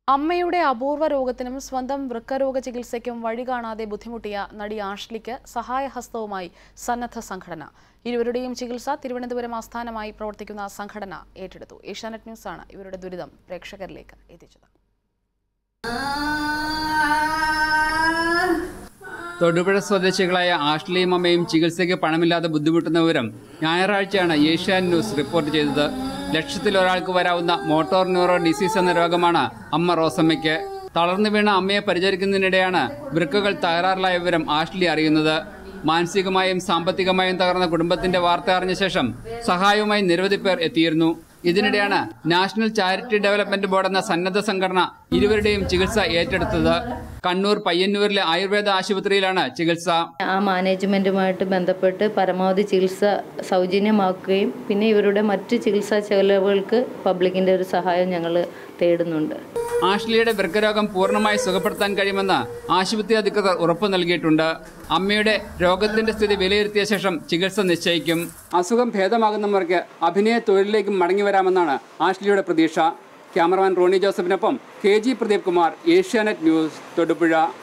അമ്മയുടെ അപൂർവ രോഗത്തിനും സ്വന്തം വൃക്കരോഗ ചികിത്സയ്ക്കും വഴി കാണാതെ ബുദ്ധിമുട്ടിയ നടി ആഷ്ലിക്ക് സഹായഹസ്തവുമായി സന്നദ്ധ സംഘടന ഇരുവരുടെയും ചികിത്സ തിരുവനന്തപുരം ആസ്ഥാനമായി പ്രവർത്തിക്കുന്ന സംഘടന ഏറ്റെടുത്തു ഏഷ്യാനെറ്റ് ന്യൂസാണ് ഇവരുടെ ദുരിതം പ്രേക്ഷകരിലേക്ക് എത്തിച്ചത് തൊടുപുഴ സ്വദേശികളായ ആഷ്ലിയും അമ്മയും ചികിത്സയ്ക്ക് പണമില്ലാതെ ബുദ്ധിമുട്ടുന്ന വിവരം ഞായറാഴ്ചയാണ് ഏഷ്യാൻ ന്യൂസ് റിപ്പോർട്ട് ചെയ്തത് ലക്ഷത്തിലൊരാൾക്ക് വരാവുന്ന മോട്ടോർ ന്യൂറോ ഡിസീസ് എന്ന രോഗമാണ് അമ്മ റോസമ്മയ്ക്ക് തളർന്നു വീണ അമ്മയെ പരിചരിക്കുന്നതിനിടെയാണ് വൃക്കകൾ തകരാറിലായ വിവരം ആഷ്ലി അറിയുന്നത് മാനസികമായും സാമ്പത്തികമായും തകർന്ന കുടുംബത്തിന്റെ വാർത്ത അറിഞ്ഞ ശേഷം സഹായവുമായി നിരവധി പേർ എത്തിയിരുന്നു ഇതിനിടെയാണ് നാഷണൽ ചാരിറ്റി ഡെവലപ്മെന്റ് ബോർഡ് എന്ന സന്നദ്ധ സംഘടന ഇരുവരുടെയും ചികിത്സ ഏറ്റെടുത്തത് കണ്ണൂർ പയ്യന്നൂരിലെ ആയുർവേദ ആശുപത്രിയിലാണ് ചികിത്സ ആ മാനേജ്മെൻറ്റുമായിട്ട് ബന്ധപ്പെട്ട് പരമാവധി ചികിത്സ സൗജന്യമാക്കുകയും പിന്നെ ഇവരുടെ മറ്റ് ചികിത്സാ ചെലവുകൾക്ക് പബ്ലിക്കിൻ്റെ ഒരു സഹായം ഞങ്ങൾ തേടുന്നുണ്ട് ആഷ്ലിയുടെ വൃക്കരോഗം പൂർണ്ണമായി സുഖപ്പെടുത്താൻ കഴിയുമെന്ന് ആശുപത്രി അധികൃതർ ഉറപ്പു നൽകിയിട്ടുണ്ട് അമ്മയുടെ രോഗത്തിന്റെ സ്ഥിതി വിലയിരുത്തിയ ശേഷം ചികിത്സ നിശ്ചയിക്കും അസുഖം ഭേദമാകുന്നവർക്ക് അഭിനയ തൊഴിലിലേക്കും മടങ്ങി വരാമെന്നാണ് ആഷ്ലിയുടെ പ്രതീക്ഷ ക്യാമറമാൻ റോണി ജോസഫിനൊപ്പം K G Pradeep Kumar Asianet news Thodupuzha